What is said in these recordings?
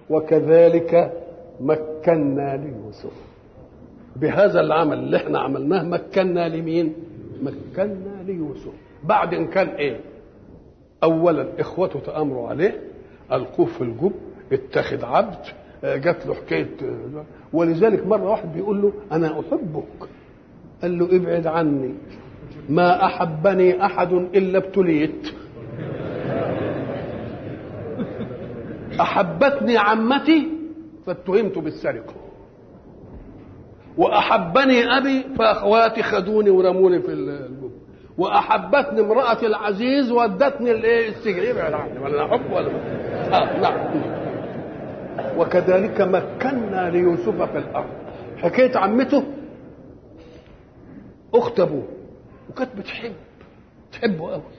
وكذلك مكنا ليوسف بهذا العمل اللي احنا عملناه مكنا لمين مكنا ليوسف بعد ان كان ايه اولا اخوته تامروا عليه القوه في الجب اتخذ عبد جات له حكايه ولذلك مره واحد بيقول له انا احبك قال له ابعد عني ما احبني احد الا ابتليت احبتني عمتي فاتهمت بالسرقه واحبني ابي فاخواتي خدوني ورموني في الجب واحبتني امراه العزيز ودتني الايه السجن يبعد عني ولا احب ولا آه نعم وكذلك مكنا ليوسف في الارض حكايه عمته اخت ابوه وكانت بتحب تحبه قوي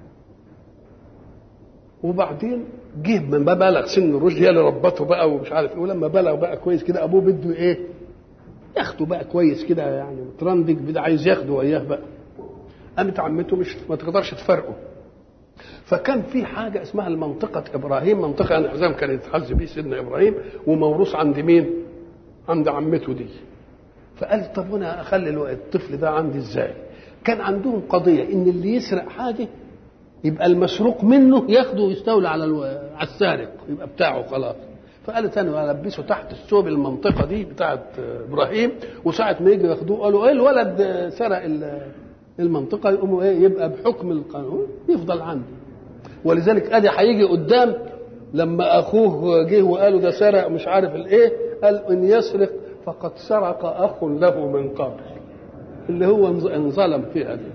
وبعدين جه ما بلغ سن الرشد هي اللي ربته بقى ومش عارف ايه ولما بلغ بقى كويس كده ابوه بده ايه ياخده بقى كويس كده يعني ترندج بده عايز ياخده وياه بقى قامت عمته مش ما تقدرش تفرقه فكان في حاجه اسمها المنطقه ابراهيم منطقه انعزام كان يتحز بيه سيدنا ابراهيم وموروث عند مين؟ عند عمته دي فقال طب وانا اخلي الطفل ده عندي ازاي؟ كان عندهم قضيه ان اللي يسرق حاجه يبقى المسروق منه ياخده ويستولي على الو... على السارق يبقى بتاعه خلاص فقالت انا البسه تحت الثوب المنطقه دي بتاعت ابراهيم وساعه ما يجي ياخدوه قالوا ايه الولد سرق المنطقه يقوموا ايه يبقى بحكم القانون يفضل عنده ولذلك ادي هيجي قدام لما اخوه جه وقالوا ده سرق مش عارف الايه قال ان يسرق فقد سرق اخ له من قبل اللي هو انظلم فيها دي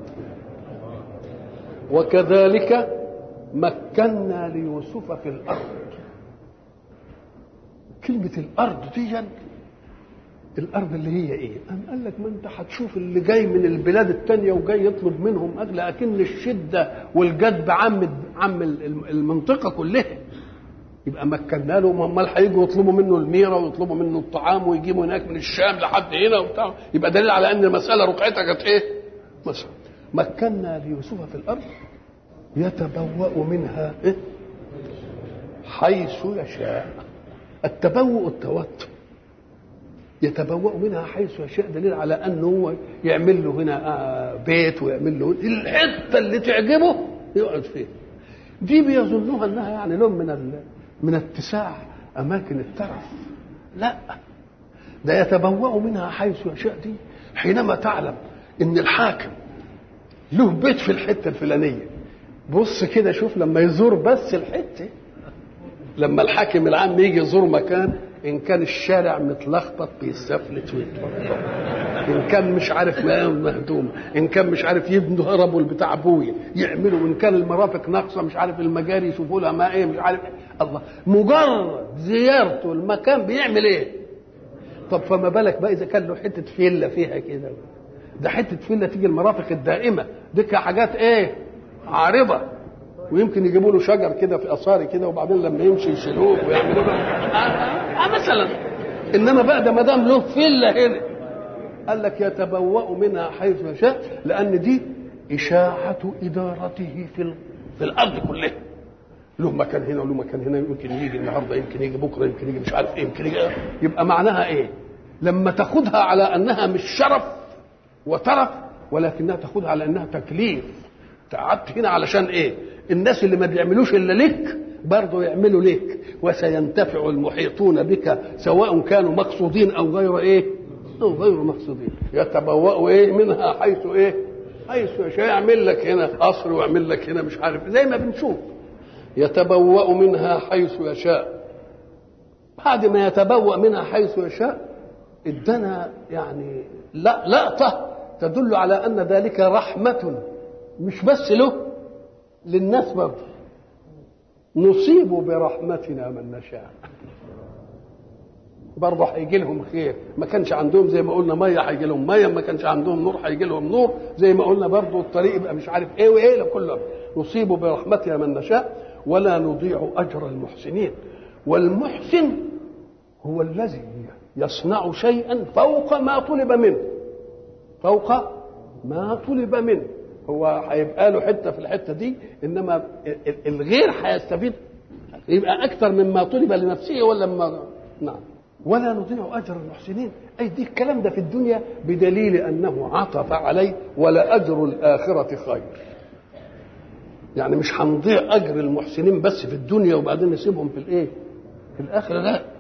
وكذلك مكنا ليوسف في الارض كلمة الأرض دي الأرض اللي هي إيه؟ أم قال لك ما أنت هتشوف اللي جاي من البلاد التانية وجاي يطلب منهم أكل لكن الشدة والجدب عم عم المنطقة كلها يبقى مكنا له امال هيجوا يطلبوا منه الميره ويطلبوا منه الطعام ويجيبوا هناك من الشام لحد هنا وبتاع يبقى دليل على ان المساله رقعتها كانت ايه؟ مثلا مكنا ليوسف في الارض يتبوأ منها إيه؟ حيث يشاء التبوء التوتر يتبوأ منها حيث يشاء دليل على انه هو يعمل له هنا بيت ويعمل له الحته اللي تعجبه يقعد فيها دي بيظنوها انها يعني لون من من اتساع اماكن الترف لا ده يتبوأ منها حيث يشاء دي حينما تعلم ان الحاكم له بيت في الحته الفلانيه بص كده شوف لما يزور بس الحته لما الحاكم العام يجي يزور مكان ان كان الشارع متلخبط بيستفلت ويتوتر ان كان مش عارف مهدوم ان كان مش عارف يبنوا هربوا بتاع ابويا يعملوا ان كان المرافق ناقصه مش عارف المجاري يشوفوا لها ما ايه مش عارف إيه. الله مجرد زيارته المكان بيعمل ايه طب فما بالك بقى اذا كان له حته فيلا فيها كده ده حته فيلا تيجي المرافق الدائمه دي حاجات ايه عارضه ويمكن يجيبوا له شجر كده في اثاري كده وبعدين لما يمشي يشيلوه ويعملوا له آه مثلا انما بقى ده ما دام له فيلا هنا قال لك يتبوأ منها حيث يشاء لان دي اشاعه ادارته في في الارض كلها له مكان هنا وله مكان هنا يمكن يجي النهارده يمكن يجي بكره يمكن يجي مش عارف ايه يمكن يجي يبقى معناها ايه؟ لما تاخدها على انها مش شرف وترف ولكنها تاخدها على انها تكليف قعدت هنا علشان ايه؟ الناس اللي ما بيعملوش الا لك برضه يعملوا لك وسينتفع المحيطون بك سواء كانوا مقصودين او غير ايه؟ او غير مقصودين يتبوأوا ايه منها حيث ايه؟ حيث يشاء يعمل لك هنا قصر ويعمل لك هنا مش عارف زي ما بنشوف يتبوأ منها حيث يشاء بعد ما يتبوأ منها حيث يشاء ادنا يعني لا لقطة تدل على أن ذلك رحمة مش بس له للناس برضه نصيب برحمتنا من نشاء برضه هيجي لهم خير ما كانش عندهم زي ما قلنا ميه هيجي لهم ميه ما كانش عندهم نور هيجي لهم نور زي ما قلنا برضه الطريق يبقى مش عارف ايه وايه كله نصيب برحمتنا من نشاء ولا نضيع اجر المحسنين والمحسن هو الذي يصنع شيئا فوق ما طلب منه فوق ما طلب منه هو هيبقى له حته في الحته دي انما الغير هيستفيد يبقى اكثر مما طلب لنفسه ولا ما نعم ولا نضيع اجر المحسنين اي دي الكلام ده في الدنيا بدليل انه عطف عليه ولا اجر الاخره خير يعني مش هنضيع اجر المحسنين بس في الدنيا وبعدين نسيبهم في الايه في الاخره لا